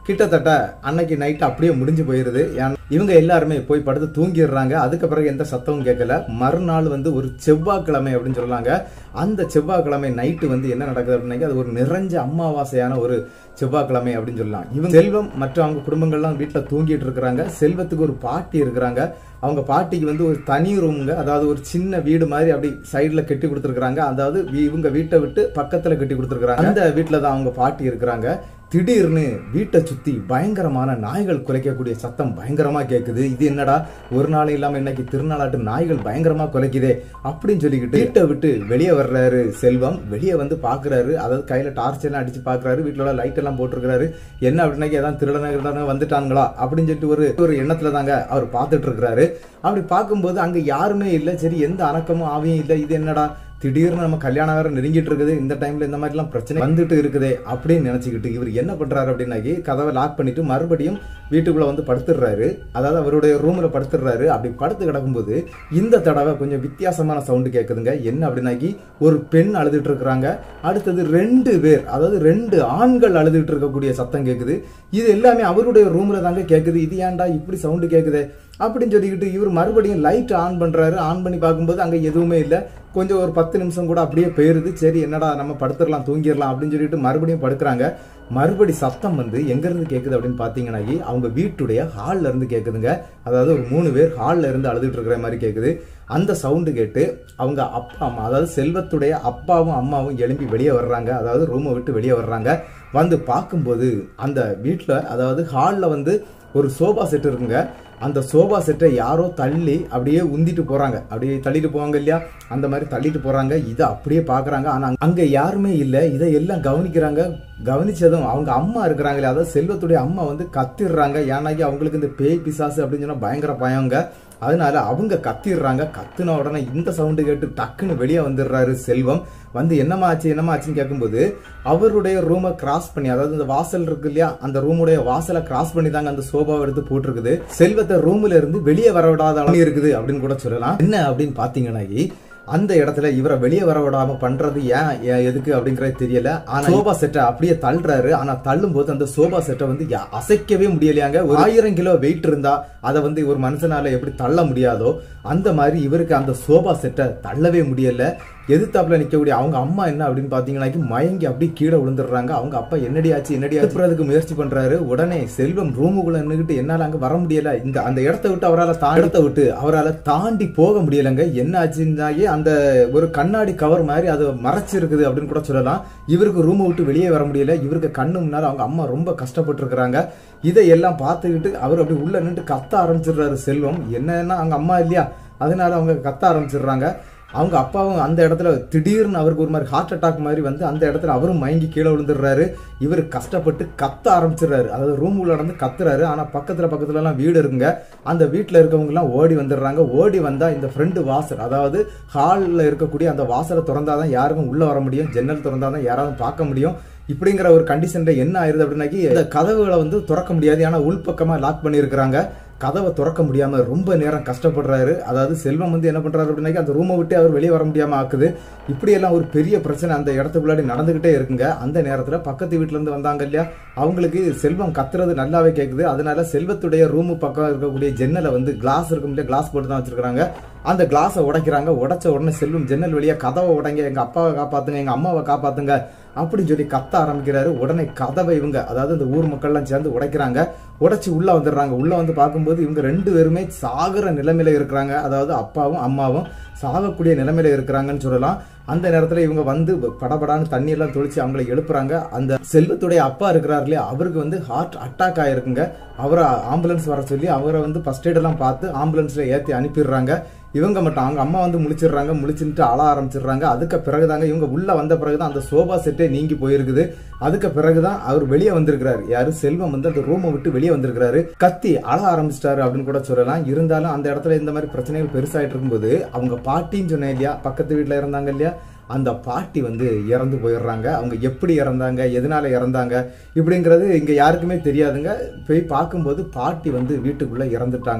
கிட்டத்தட்ட அன்னைக்கு நைட்டு அப்படியே முடிஞ்சு போயிருது ஏன்னா இவங்க எல்லாருமே போய் படுத்து தூங்கிடுறாங்க அதுக்கு பிறகு எந்த சத்தமும் கேட்கல மறுநாள் வந்து ஒரு செவ்வாய்க்கிழமை அப்படின்னு சொல்றாங்க அந்த செவ்வாய்க்கிழமை நைட்டு வந்து என்ன நடக்குது அப்படின்னா அது ஒரு நிறைஞ்ச அமாவாசையான ஒரு செவ்வாய்க்கிழமை அப்படின்னு சொல்லலாம் இவங்க செல்வம் மற்ற அவங்க குடும்பங்கள்லாம் வீட்டில் தூங்கிட்டு இருக்கிறாங்க செல்வத்துக்கு ஒரு பாட்டி இருக்கிறாங்க அவங்க பாட்டிக்கு வந்து ஒரு தனி ரூமுங்க அதாவது ஒரு சின்ன வீடு மாதிரி அப்படி சைடில் கட்டி கொடுத்துருக்காங்க அதாவது வீ- இவங்க வீட்டை விட்டு பக்கத்தில் கட்டி கொடுத்துருக்காங்க அந்த வீட்டில் தான் அவங்க பாட்டி இருக்கிறாங்க திடீர்னு வீட்டை சுத்தி பயங்கரமான நாய்கள் குலைக்கக்கூடிய சத்தம் பயங்கரமா கேக்குது இது என்னடா ஒரு நாள் இல்லாம இன்னைக்கு திருநாளாட்டு நாய்கள் பயங்கரமா குலைக்குதே அப்படின்னு சொல்லிக்கிட்டு வீட்டை விட்டு வெளியே வர்றாரு செல்வம் வெளியே வந்து பாக்குறாரு அதாவது கையில டார்ச் எல்லாம் அடிச்சு பாக்குறாரு வீட்டுல லைட் எல்லாம் போட்டிருக்கிறாரு என்ன அப்படின்னா ஏதாவது திருடன திருடன வந்துட்டாங்களா அப்படின்னு சொல்லிட்டு ஒரு ஒரு எண்ணத்துல தாங்க அவர் பார்த்துட்டு இருக்கிறாரு அப்படி பார்க்கும்போது அங்க யாருமே இல்லை சரி எந்த அணக்கமும் ஆவியும் இல்லை இது என்னடா திடீர்னு நம்ம கல்யாணம் வேற நெருங்கிட்டு இருக்குது இந்த டைம்ல இந்த மாதிரிலாம் பிரச்சனை வந்துட்டு இருக்குதே அப்படின்னு நினைச்சுக்கிட்டு இவர் என்ன பண்றாரு அப்படின்னாக்கி கதவை லாக் பண்ணிட்டு மறுபடியும் வீட்டுக்குள்ள வந்து படுத்துடுறாரு அதாவது அவருடைய ரூம்ல படுத்துடுறாரு அப்படி படுத்து கிடக்கும்போது இந்த தடவை கொஞ்சம் வித்தியாசமான சவுண்டு கேட்குதுங்க என்ன அப்படின்னாக்கி ஒரு பெண் அழுதுட்டு இருக்கிறாங்க அடுத்தது ரெண்டு பேர் அதாவது ரெண்டு ஆண்கள் அழுதுட்டு இருக்கக்கூடிய சத்தம் கேட்குது இது எல்லாமே அவருடைய ரூம்ல தாங்க கேட்குது இது ஏன்டா இப்படி சவுண்டு கேட்குதே அப்படின்னு சொல்லிக்கிட்டு இவர் மறுபடியும் லைட் ஆன் பண்றாரு ஆன் பண்ணி பார்க்கும்போது அங்க எதுவுமே இல்லை கொஞ்சம் ஒரு பத்து நிமிஷம் கூட அப்படியே போயிருது சரி என்னடா நம்ம படுத்துடலாம் தூங்கிடலாம் அப்படின்னு சொல்லிட்டு மறுபடியும் படுக்கிறாங்க மறுபடி சத்தம் வந்து எங்க இருந்து கேக்குது அப்படின்னு பாத்தீங்கன்னா அவங்க வீட்டுடைய ஹால்ல இருந்து கேக்குதுங்க அதாவது ஒரு மூணு பேர் ஹால்ல இருந்து அழுதுட்டு இருக்கிற மாதிரி கேக்குது அந்த சவுண்டு கேட்டு அவங்க அப்பா அம்மா அதாவது செல்வத்துடைய அப்பாவும் அம்மாவும் எழும்பி வெளியே வர்றாங்க அதாவது ரூமை விட்டு வெளியே வர்றாங்க வந்து பார்க்கும்போது அந்த வீட்டில் அதாவது ஹாலில் வந்து ஒரு சோபா செட் இருக்குங்க அந்த சோபா செட்டை யாரோ தள்ளி அப்படியே உந்திட்டு போறாங்க அப்படியே தள்ளிட்டு போவாங்க இல்லையா அந்த மாதிரி தள்ளிட்டு போறாங்க இதை அப்படியே பாக்குறாங்க ஆனா அங்க யாருமே இல்லை இதை எல்லாம் கவனிக்கிறாங்க கவனிச்சதும் அவங்க அம்மா இருக்கிறாங்களே அதாவது செல்வத்துடைய அம்மா வந்து கத்திடுறாங்க ஏன்னாக்கி அவங்களுக்கு இந்த பேய் பிசாசு அப்படின்னு சொன்னா பயங்கர பயங்க அதனால அவங்க கத்திடுறாங்க கத்துன உடனே இந்த சவுண்டு கேட்டு டக்குன்னு வெளியே வந்துடுறாரு செல்வம் வந்து என்னமா ஆச்சு என்னமா ஆச்சுன்னு கேட்கும்போது அவருடைய ரூமை கிராஸ் பண்ணி அதாவது இந்த வாசல் இருக்கு இல்லையா அந்த ரூமுடைய வாசலை கிராஸ் பண்ணி தாங்க அந்த சோபாவை எடுத்து போட்டிருக்குது செல்வத்தை ரூம்ல இருந்து வெளியே வர விடாத அளவு இருக்குது அப்படின்னு கூட சொல்லலாம் என்ன அப்படின்னு பாத்தீங்கன்னாக்கி அந்த இடத்துல இவரை வெளியே வர விடாம பண்றது ஏன் ஏன் எதுக்கு அப்படிங்கறது தெரியல ஆனா சோபா செட்டை அப்படியே தள்ளுறாரு ஆனா தள்ளும் போது அந்த சோபா செட்டை வந்து யா- அசைக்கவே முடியலையாங்க ஒரு ஆயிரம் கிலோ வெயிட் இருந்தா அதை வந்து ஒரு மனுஷனால எப்படி தள்ள முடியாதோ அந்த மாதிரி இவருக்கு அந்த சோபா செட்டை தள்ளவே முடியல எதிர்த்தாப்புல நிக்கக்கூடிய அவங்க அம்மா என்ன அப்படின்னு பாத்தீங்கன்னா மயங்கி அப்படியே கீழே விழுந்துடுறாங்க அவங்க அப்பா என்னடி ஆச்சு என்னடி ஆச்சுறதுக்கு முயற்சி பண்றாரு உடனே செல்வம் ரூமுக்குள்ள நின்னுகிட்டு என்னால அங்க வர முடியல இந்த அந்த இடத்த விட்டு அவரால் இடத்த விட்டு அவரால் தாண்டி போக முடியலங்க என்ன ஆச்சுன்னாகி அந்த ஒரு கண்ணாடி கவர் மாதிரி அது மறைச்சிருக்குது அப்படின்னு கூட சொல்லலாம் இவருக்கு ரூமை விட்டு வெளியே வர முடியல இவருக்கு கண்ணு முன்னால அவங்க அம்மா ரொம்ப கஷ்டப்பட்டு இருக்கிறாங்க இதை எல்லாம் பார்த்துக்கிட்டு அவர் அப்படி உள்ள நின்று கத்த ஆரம்பிச்சிடுறாரு செல்வம் என்னன்னா அவங்க அம்மா இல்லையா அதனால அவங்க கத்த ஆரம்பிச்சிடுறாங்க அவங்க அப்பாவும் அந்த இடத்துல திடீர்னு அவருக்கு ஒரு மாதிரி ஹார்ட் அட்டாக் மாதிரி வந்து அந்த இடத்துல அவரும் மயங்கி கீழே விழுந்துடுறாரு இவர் கஷ்டப்பட்டு கத்த ஆரம்பிச்சிடுறாரு அதாவது ரூம் உள்ள நடந்து கத்துறாரு ஆனா பக்கத்துல பக்கத்துல எல்லாம் வீடு இருக்குங்க அந்த வீட்டுல இருக்கவங்க எல்லாம் ஓடி வந்துடுறாங்க ஓடி வந்தா இந்த ஃப்ரெண்டு வாசல் அதாவது ஹாலில் இருக்கக்கூடிய அந்த வாசலை திறந்தாதான் யாருக்கும் உள்ள வர முடியும் ஜன்னல் திறந்தாதான் யாராவது பார்க்க முடியும் இப்படிங்கிற ஒரு கண்டிஷன்ல என்ன ஆயிருது அப்படின்னாக்கி இந்த கதவுகளை வந்து திறக்க முடியாது ஏன்னா உள்பக்கமா லாக் பண்ணியிருக்கிறாங்க கதவை திறக்க முடியாம ரொம்ப நேரம் கஷ்டப்படுறாரு அதாவது செல்வம் வந்து என்ன பண்றாரு அப்படின்னாக்கி அந்த ரூமை விட்டு அவர் வெளியே வர முடியாம ஆக்குது இப்படியெல்லாம் ஒரு பெரிய பிரச்சனை அந்த இடத்துக்குள்ளாடி நடந்துகிட்டே இருக்குங்க அந்த நேரத்துல பக்கத்து வீட்டுல இருந்து வந்தாங்க இல்லையா அவங்களுக்கு செல்வம் கத்துறது நல்லாவே கேக்குது அதனால செல்வத்துடைய ரூமு பக்கம் இருக்கக்கூடிய ஜன்னலை வந்து கிளாஸ் இருக்கும் இல்லையா கிளாஸ் போட்டு தான் வச்சிருக்காங்க அந்த கிளாஸை உடைக்கிறாங்க உடைச்ச உடனே செல்வம் ஜன்னல் வழியா கதவை உடைங்க எங்க அப்பாவை காப்பாத்துங்க எங்க அம்மாவை காப்பாத்துங்க அப்படின்னு சொல்லி கத்த ஆரம்பிக்கிறாரு உடனே கதவை இவங்க அதாவது இந்த ஊர் மக்கள்லாம் சேர்ந்து உடைக்கிறாங்க உடைச்சு உள்ள வந்துடுறாங்க உள்ள வந்து பார்க்கும்போது இவங்க ரெண்டு பேருமே சாகுற நிலைமையில இருக்கிறாங்க அதாவது அப்பாவும் அம்மாவும் சாகக்கூடிய நிலைமையில இருக்கிறாங்கன்னு சொல்லலாம் அந்த நேரத்துல இவங்க வந்து படபடான்னு தண்ணி எல்லாம் தொளிச்சு அவங்கள எழுப்புறாங்க அந்த செல்வத்துடைய அப்பா இருக்கிறார் இல்லையா அவருக்கு வந்து ஹார்ட் அட்டாக் ஆயிருக்குங்க அவரை ஆம்புலன்ஸ் வர சொல்லி அவரை வந்து ஃபர்ஸ்ட் எய்ட் எல்லாம் பார்த்து ஆம்புலன்ஸ்ல ஏத்தி அனுப்பிடுறாங்க இவங்க மட்டும் அவங்க அம்மா வந்து முழிச்சிடுறாங்க முழிச்சுட்டு அழ ஆரம்பிச்சிடுறாங்க அதுக்கு பிறகுதாங்க இவங்க உள்ள வந்த பிறகுதான் அந்த சோபா செட்டே நீங்கி போயிருக்குது அதுக்கு பிறகுதான் அவர் வெளியே வந்திருக்கிறாரு யாரு செல்வம் வந்து அந்த ரூமை விட்டு வெளியே வந்திருக்கிறாரு கத்தி அழ ஆரம்பிச்சிட்டாரு அப்படின்னு கூட சொல்லலாம் இருந்தாலும் அந்த இடத்துல இந்த மாதிரி பிரச்சனைகள் பெருசாயிட்டு இருக்கும்போது அவங்க பாட்டின்னு சொன்னேன் இல்லையா பக்கத்து வீட்டுல இருந்தாங்க இல்லையா அந்த பாட்டி வந்து இறந்து போயிடுறாங்க அவங்க எப்படி இறந்தாங்க எதனால இறந்தாங்க இப்படிங்கிறது இங்க யாருக்குமே தெரியாதுங்க போய் பார்க்கும்போது பாட்டி வந்து வீட்டுக்குள்ள இறந்துட்டாங்க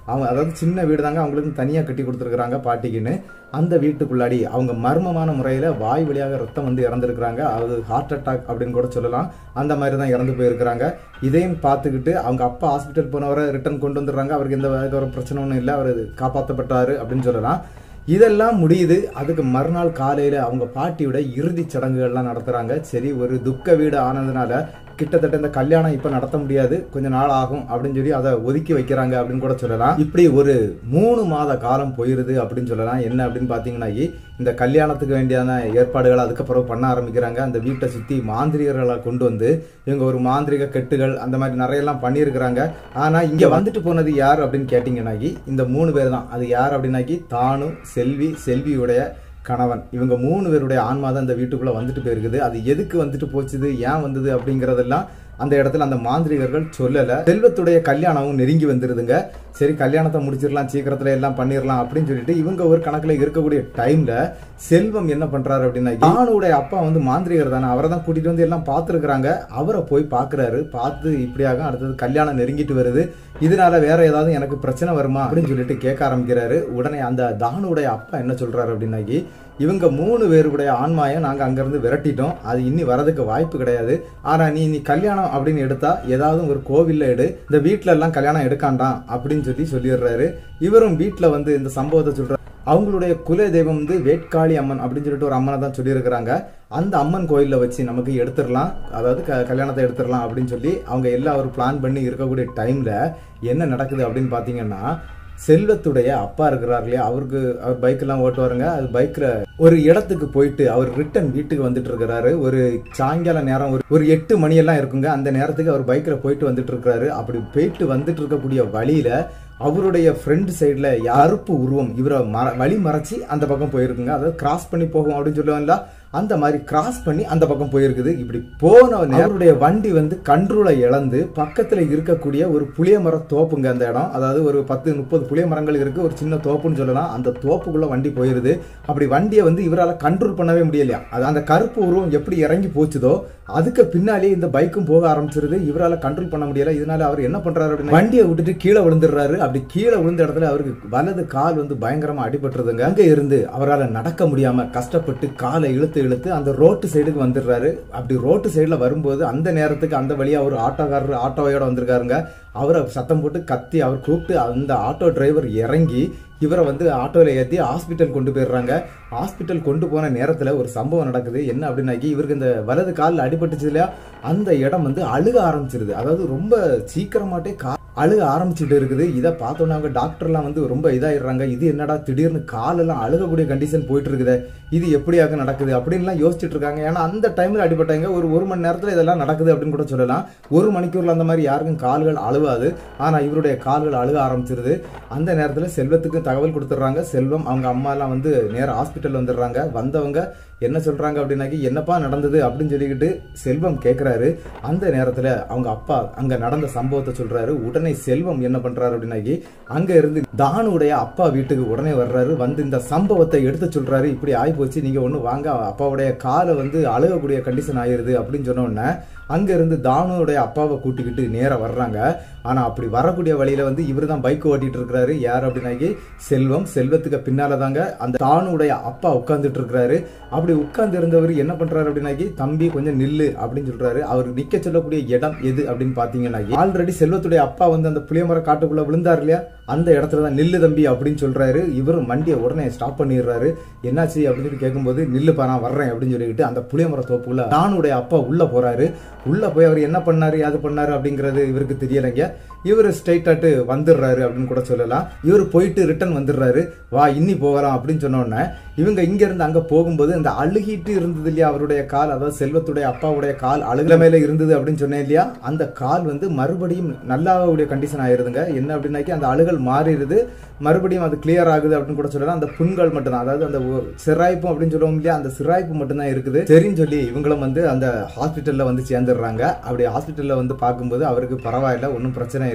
அவங்க அதாவது சின்ன வீடு தாங்க அவங்களுக்கு தனியாக கட்டி கொடுத்துருக்குறாங்க பாட்டிக்குன்னு அந்த வீட்டுக்குள்ளாடி அவங்க மர்மமான முறையில் வாய் வழியாக ரத்தம் வந்து இறந்துருக்குறாங்க அது ஹார்ட் அட்டாக் அப்படின்னு கூட சொல்லலாம் அந்த மாதிரி தான் இறந்து போயிருக்கிறாங்க இதையும் பார்த்துக்கிட்டு அவங்க அப்பா ஹாஸ்பிட்டல் போனவரை ரிட்டர்ன் கொண்டு வந்துடுறாங்க அவருக்கு எந்த வகையான ஒரு பிரச்சனை ஒன்றும் இல்லை அவர் காப்பாற்றப்பட்டாரு அப்படின்னு சொல்லலாம் இதெல்லாம் முடியுது அதுக்கு மறுநாள் காலையில் அவங்க பாட்டியோட இறுதி சடங்குகள்லாம் நடத்துகிறாங்க சரி ஒரு துக்க வீடு ஆனதுனால கிட்டத்தட்ட இந்த கல்யாணம் இப்போ நடத்த முடியாது கொஞ்ச நாள் ஆகும் அப்படின்னு சொல்லி அதை ஒதுக்கி வைக்கிறாங்க அப்படின்னு கூட சொல்லலாம் இப்படி ஒரு மூணு மாத காலம் போயிருது அப்படின்னு சொல்லலாம் என்ன அப்படின்னு பார்த்தீங்கன்னா இந்த கல்யாணத்துக்கு வேண்டியான ஏற்பாடுகள் அதுக்கப்புறம் பண்ண ஆரம்பிக்கிறாங்க அந்த வீட்டை சுற்றி மாந்திரிகர்களை கொண்டு வந்து இவங்க ஒரு மாந்திரிக கெட்டுகள் அந்த மாதிரி நிறையெல்லாம் பண்ணியிருக்கிறாங்க ஆனால் இங்கே வந்துட்டு போனது யார் அப்படின்னு கேட்டிங்கன்னாக்கி இந்த மூணு பேர் தான் அது யார் அப்படின்னாக்கி தானு செல்வி செல்வியுடைய கணவன் இவங்க மூணு பேருடைய ஆன்மா தான் இந்த வீட்டுக்குள்ள வந்துட்டு போயிருக்குது அது எதுக்கு வந்துட்டு போச்சுது ஏன் வந்தது அப்படிங்கறதெல்லாம் அந்த இடத்துல அந்த மாந்திரிகர்கள் சொல்லல செல்வத்துடைய கல்யாணமும் நெருங்கி வந்துருதுங்க சரி கல்யாணத்தை முடிச்சிடலாம் சீக்கிரத்துல எல்லாம் பண்ணிடலாம் அப்படின்னு சொல்லிட்டு இவங்க ஒரு கணக்குல இருக்கக்கூடிய டைம்ல செல்வம் என்ன பண்றாரு அப்படின்னா யானுடைய அப்பா வந்து மாந்திரிகர் தானே அவரை தான் கூட்டிட்டு வந்து எல்லாம் பார்த்துருக்குறாங்க அவரை போய் பார்க்கறாரு பார்த்து இப்படியாக அடுத்தது கல்யாணம் நெருங்கிட்டு வருது இதனால வேற ஏதாவது எனக்கு பிரச்சனை வருமா அப்படின்னு சொல்லிட்டு கேட்க ஆரம்பிக்கிறாரு உடனே அந்த தானுடைய அப்பா என்ன சொல்றாரு அப்படின்னாக்கி இவங்க மூணு பேருடைய ஆன்மாயை நாங்க அங்கிருந்து விரட்டிட்டோம் அது இன்னி வரதுக்கு வாய்ப்பு கிடையாது ஆனா நீ நீ கல்யாணம் அப்படின்னு எடுத்தா ஏதாவது ஒரு கோவில்ல எடு இந்த வீட்ல எல்லாம் கல்யாணம் எடுக்காண்டாம் அப்படின்னு சொல்லி சொல்லிடுறாரு இவரும் வீட்ல வந்து இந்த சம்பவத்தை சொல்றாரு அவங்களுடைய குல தெய்வம் வந்து வேட்காளி அம்மன் அப்படின்னு சொல்லிட்டு ஒரு அம்மனை தான் சொல்லியிருக்கிறாங்க அந்த அம்மன் கோயிலில் வச்சு நமக்கு எடுத்துடலாம் அதாவது க கல்யாணத்தை எடுத்துடலாம் அப்படின்னு சொல்லி அவங்க எல்லாம் ஒரு பிளான் பண்ணி இருக்கக்கூடிய டைமில் என்ன நடக்குது அப்படின்னு பார்த்தீங்கன்னா செல்வத்துடைய அப்பா இருக்கிறார் இல்லையா அவருக்கு அவர் பைக்கெல்லாம் ஓட்டுவாருங்க அது பைக்கில் ஒரு இடத்துக்கு போயிட்டு அவர் ரிட்டன் வீட்டுக்கு வந்துட்டு இருக்கிறாரு ஒரு சாயங்கால நேரம் ஒரு ஒரு எட்டு மணியெல்லாம் இருக்குங்க அந்த நேரத்துக்கு அவர் பைக்கில் போயிட்டு வந்துட்டு இருக்கிறாரு அப்படி போயிட்டு வந்துட்டு இருக்கக்கூடிய வழியில அவருடைய ஃப்ரெண்ட் சைடில் அறுப்பு உருவம் இவரை மற வழி மறைச்சி அந்த பக்கம் போயிருக்குங்க அதாவது கிராஸ் பண்ணி போகும் அப்படின்னு சொல்லுவாங்கல்ல அந்த மாதிரி கிராஸ் பண்ணி அந்த பக்கம் போயிருக்குது இப்படி போன அவருடைய வண்டி வந்து கண்ட்ரோலை இழந்து பக்கத்துல இருக்கக்கூடிய ஒரு புளிய மர தோப்புங்க அந்த இடம் அதாவது ஒரு பத்து முப்பது புளிய மரங்கள் இருக்கு ஒரு சின்ன தோப்புன்னு சொல்லலாம் அந்த தோப்புக்குள்ள வண்டி போயிருது அப்படி வண்டியை வந்து இவரால் கண்ட்ரோல் பண்ணவே முடியலையா அது அந்த கருப்பு உருவம் எப்படி இறங்கி போச்சுதோ அதுக்கு பின்னாலே இந்த பைக்கும் போக ஆரம்பிச்சிருது இவரால் கண்ட்ரோல் பண்ண முடியல இதனால அவர் என்ன பண்றாரு அப்படின்னா வண்டியை விட்டுட்டு கீழே விழுந்துடுறாரு அப்படி கீழே விழுந்த இடத்துல அவருக்கு வலது கால் வந்து பயங்கரமா அடிபட்டுருதுங்க அங்க இருந்து அவரால் நடக்க முடியாம கஷ்டப்பட்டு காலை இழுத்து இழுத்து அந்த ரோட்டு சைடுக்கு வந்துடுறாரு அப்படி ரோட்டு சைடுல வரும்போது அந்த நேரத்துக்கு அந்த வழியா ஒரு ஆட்டோக்காரர் ஆட்டோவையோட வந்திருக்காருங்க அவரை சத்தம் போட்டு கத்தி அவர் கூப்பிட்டு அந்த ஆட்டோ டிரைவர் இறங்கி இவரை வந்து ஆட்டோவில் ஏற்றி ஹாஸ்பிட்டல் கொண்டு போயிடுறாங்க ஹாஸ்பிட்டல் கொண்டு போன நேரத்தில் ஒரு சம்பவம் நடக்குது என்ன அப்படின்னாக்கி இவருக்கு இந்த வலது காலில் அடிபட்டுச்சு இல்லையா அந்த இடம் வந்து அழுக ஆரம்பிச்சிருது அதாவது ரொம்ப சீக்கிரமாட்டே கா அழுக ஆரம்பிச்சுட்டு இருக்குது இதை பார்த்தோன்னே அவங்க டாக்டர்லாம் வந்து ரொம்ப இதாயிடுறாங்க இது என்னடா திடீர்னு காலெல்லாம் அழுகக்கூடிய கண்டிஷன் போயிட்டு இருக்குது இது எப்படியாக நடக்குது அப்படின்லாம் யோசிச்சுட்டு இருக்காங்க ஏன்னா அந்த டைமில் அடிபட்டாங்க ஒரு ஒரு மணி நேரத்தில் இதெல்லாம் நடக்குது அப்படின்னு கூட சொல்லலாம் ஒரு மணிக்கூரில் அந்த மாதிரி யாருக்கும் கால்கள் அழுவாது ஆனால் இவருடைய கால்கள் அழுக ஆரம்பிச்சிருது அந்த நேரத்தில் செல்வத்துக்கு தகவல் கொடுத்துட்றாங்க செல்வம் அவங்க அம்மா எல்லாம் வந்து நேராக ஹாஸ்பிட்டல் வந்துடுறாங்க வந்தவங்க என்ன சொல்றாங்க அப்படின்னாக்கி என்னப்பா நடந்தது அப்படின்னு சொல்லிக்கிட்டு செல்வம் கேட்குறாரு அந்த நேரத்தில் அவங்க அப்பா அங்கே நடந்த சம்பவத்தை சொல்றாரு உடனே செல்வம் என்ன பண்றாரு அப்படின்னாக்கி அங்க இருந்து தானுடைய அப்பா வீட்டுக்கு உடனே வர்றாரு வந்து இந்த சம்பவத்தை எடுத்து சொல்றாரு இப்படி ஆயிப்போச்சு நீங்க ஒண்ணு வாங்க அப்பாவுடைய காலை வந்து அழுகக்கூடிய கண்டிஷன் ஆயிருது அப்படின்னு சொன்ன உடனே அங்க இருந்து தானுடைய அப்பாவை கூட்டிக்கிட்டு நேரா வர்றாங்க ஆனா அப்படி வரக்கூடிய வழியில வந்து இவர் தான் பைக் ஓட்டிட்டு இருக்கிறாரு யார் அப்படின்னாக்கி செல்வம் செல்வத்துக்கு பின்னால தாங்க அந்த தானுடைய அப்பா உட்கார்ந்துட்டு இருக்கிறாரு அப்படி உட்கார்ந்து இருந்தவர் என்ன பண்றாரு அப்படின்னாக்கி தம்பி கொஞ்சம் நில்லு அப்படின்னு சொல்றாரு அவர் நிக்க சொல்லக்கூடிய இடம் எது அப்படின்னு பாத்தீங்கன்னாக்கி ஆல்ரெடி செல்வத்துடைய அப்பா வந்து அந்த புளியமர காட்டுக்குள்ள விழுந்தார் இல்லையா அந்த இடத்துல தான் நில்லு தம்பி அப்படின்னு சொல்றாரு இவரும் வண்டியை உடனே ஸ்டாப் பண்ணிடுறாரு என்னாச்சு அப்படின்னு சொல்லி கேட்கும்போது நில்லுப்பா நான் வர்றேன் அப்படின்னு சொல்லிக்கிட்டு அந்த புளியமர தோப்புக்குள்ள தானுடைய அப்பா உள்ள போறாரு உள்ள போய் அவர் என்ன பண்ணாரு அது பண்ணாரு அப்படிங்கிறது இவருக்கு தெரியலைங்க இவர் ஸ்ட்ரைட்டாட்டு வந்துடுறாரு அப்படின்னு கூட சொல்லலாம் இவர் போயிட்டு ரிட்டர்ன் வந்துடுறாரு வா இன்னி போகலாம் அப்படின்னு சொன்ன உடனே இவங்க இங்க இருந்து அங்க போகும்போது அந்த அழுகிட்டு இருந்தது இல்லையா அவருடைய கால் அதாவது செல்வத்துடைய அப்பாவுடைய கால் அழுகிற மேல இருந்தது அப்படின்னு சொன்னேன் இல்லையா அந்த கால் வந்து மறுபடியும் நல்லாவுடைய கண்டிஷன் ஆயிருதுங்க என்ன அப்படின்னாக்கி அந்த அழுகல் மாறிடுது மறுபடியும் அது கிளியர் ஆகுது அப்படின்னு கூட சொல்லலாம் அந்த புண்கள் மட்டும்தான் அதாவது அந்த ஒ- சிராய்ப்பு அப்படின்னு சொல்லுவோம் இல்லையா அந்த சிராய்ப்பு மட்டும்தான் இருக்குது சரின்னு சொல்லி இவங்களும் வந்து அந்த ஹாஸ்பிட்டல்ல வந்து சேர்ந்துடுறாங்க அப்படி ஹாஸ்பிட்டல்ல வந்து பார்க்கும்போது அவருக்கு பரவாயில்ல ஒன்றும் பிரச்சனை இல்லை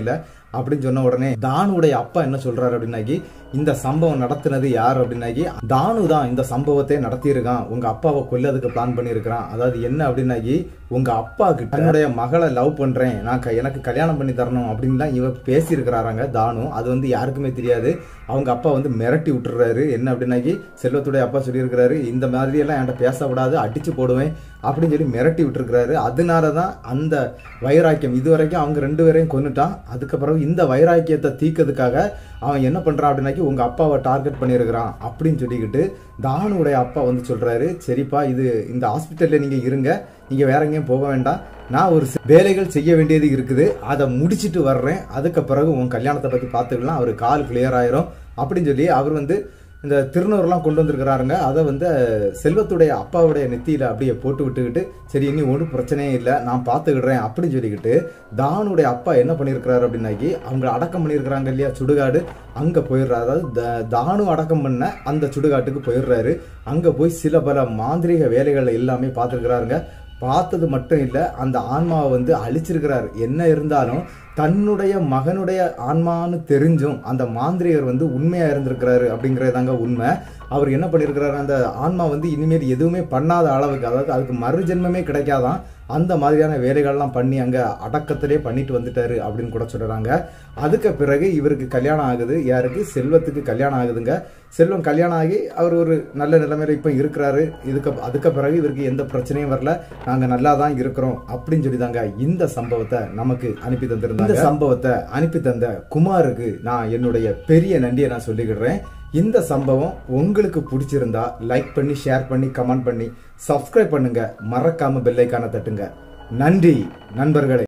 அப்படின்னு சொன்ன உடனே தானுடைய அப்பா என்ன சொல்றாரு அப்படின்னாக்கி இந்த சம்பவம் நடத்தினது யார் அப்படின்னாக்கி தானு தான் இந்த சம்பவத்தை நடத்தியிருக்கான் உங்க அப்பாவை கொல்லதுக்கு பிளான் பண்ணியிருக்கிறான் அதாவது என்ன அப்படின்னாக்கி உங்க அப்பா கிட்ட என்னுடைய மகளை லவ் பண்றேன் நான் க- எனக்கு கல்யாணம் பண்ணி தரணும் அப்படின்லாம் இவ பேசியிருக்கிறாராங்க தானு அது வந்து யாருக்குமே தெரியாது அவங்க அப்பா வந்து மிரட்டி விட்டுறாரு என்ன அப்படின்னாக்கி செல்வத்துடைய அப்பா சொல்லியிருக்கிறாரு இந்த மாதிரி எல்லாம் என்கிட்ட பேசக்கூடாது அடிச்சு போடுவேன் அப்படின்னு சொல்லி மிரட்டி விட்டுருக்கிறாரு அதனால தான் அந்த வைராக்கியம் இது வரைக்கும் அவங்க ரெண்டு பேரையும் கொன்னுட்டான் அதுக்கப்புறம் இந்த வைராக்கியத்தை தீக்கிறதுக்காக அவன் என்ன பண்றான் அப்படின்னாக்கி உங்க அப்பாவை டார்கெட் பண்ணியிருக்கிறான் அப்படின்னு சொல்லிக்கிட்டு தானுடைய அப்பா வந்து சொல்றாரு சரிப்பா இது இந்த ஹாஸ்பிட்டல்ல நீங்க இருங்க நீங்க வேற எங்கேயும் போக வேண்டாம் நான் ஒரு சில வேலைகள் செய்ய வேண்டியது இருக்குது அதை முடிச்சிட்டு வர்றேன் அதுக்கு பிறகு உன் கல்யாணத்தை பத்தி பார்த்துக்கலாம் அவர் கால் கிளியர் ஆயிரும் அப்படின்னு சொல்லி அவர் வந்து இந்த திருநூறுலாம் கொண்டு வந்திருக்கிறாருங்க அதை வந்து செல்வத்துடைய அப்பாவுடைய நெத்தியில அப்படியே போட்டு விட்டுக்கிட்டு சரி இனி ஒன்றும் பிரச்சனையே இல்லை நான் பார்த்துக்கிடுறேன் அப்படின்னு சொல்லிக்கிட்டு தானுடைய அப்பா என்ன பண்ணியிருக்கிறாரு அப்படின்னாக்கி அவங்க அடக்கம் பண்ணியிருக்கிறாங்க இல்லையா சுடுகாடு அங்கே போயிடுறாரு அதாவது த- தானு அடக்கம் பண்ண அந்த சுடுகாட்டுக்கு போயிடுறாரு அங்கே போய் சில பல மாந்திரீக வேலைகள் எல்லாமே பார்த்துருக்கிறாருங்க பார்த்தது மட்டும் இல்லை அந்த ஆன்மாவை வந்து அழிச்சிருக்கிறார் என்ன இருந்தாலும் தன்னுடைய மகனுடைய ஆன்மான்னு தெரிஞ்சும் அந்த மாந்திரிகர் வந்து உண்மையா இருந்திருக்கிறாரு அப்படிங்கிறது தாங்க உண்மை அவர் என்ன பண்ணியிருக்கிறாரு அந்த ஆன்மா வந்து இனிமேல் எதுவுமே பண்ணாத அளவுக்கு அதாவது அதுக்கு மறுஜென்மமே கிடைக்காதான் அந்த மாதிரியான வேலைகள்லாம் பண்ணி அங்க அடக்கத்திலே பண்ணிட்டு வந்துட்டாரு அப்படின்னு கூட சொல்றாங்க அதுக்கு பிறகு இவருக்கு கல்யாணம் ஆகுது யாருக்கு செல்வத்துக்கு கல்யாணம் ஆகுதுங்க செல்வம் கல்யாணம் ஆகி அவர் ஒரு நல்ல நிலைமையில இப்போ இருக்கிறாரு இதுக்கு அதுக்கு பிறகு இவருக்கு எந்த பிரச்சனையும் வரல நாங்க நல்லா தான் இருக்கிறோம் அப்படின்னு சொல்லி தாங்க இந்த சம்பவத்தை நமக்கு அனுப்பி தந்திருந்தாங்க இந்த சம்பவத்தை அனுப்பி தந்த குமாருக்கு நான் என்னுடைய பெரிய நன்றியை நான் சொல்லிக்கிடுறேன் இந்த சம்பவம் உங்களுக்கு பிடிச்சிருந்தா லைக் பண்ணி ஷேர் பண்ணி கமெண்ட் பண்ணி சப்ஸ்கிரைப் பண்ணுங்க மறக்காம பெல்லைக்கான தட்டுங்க நன்றி நண்பர்களே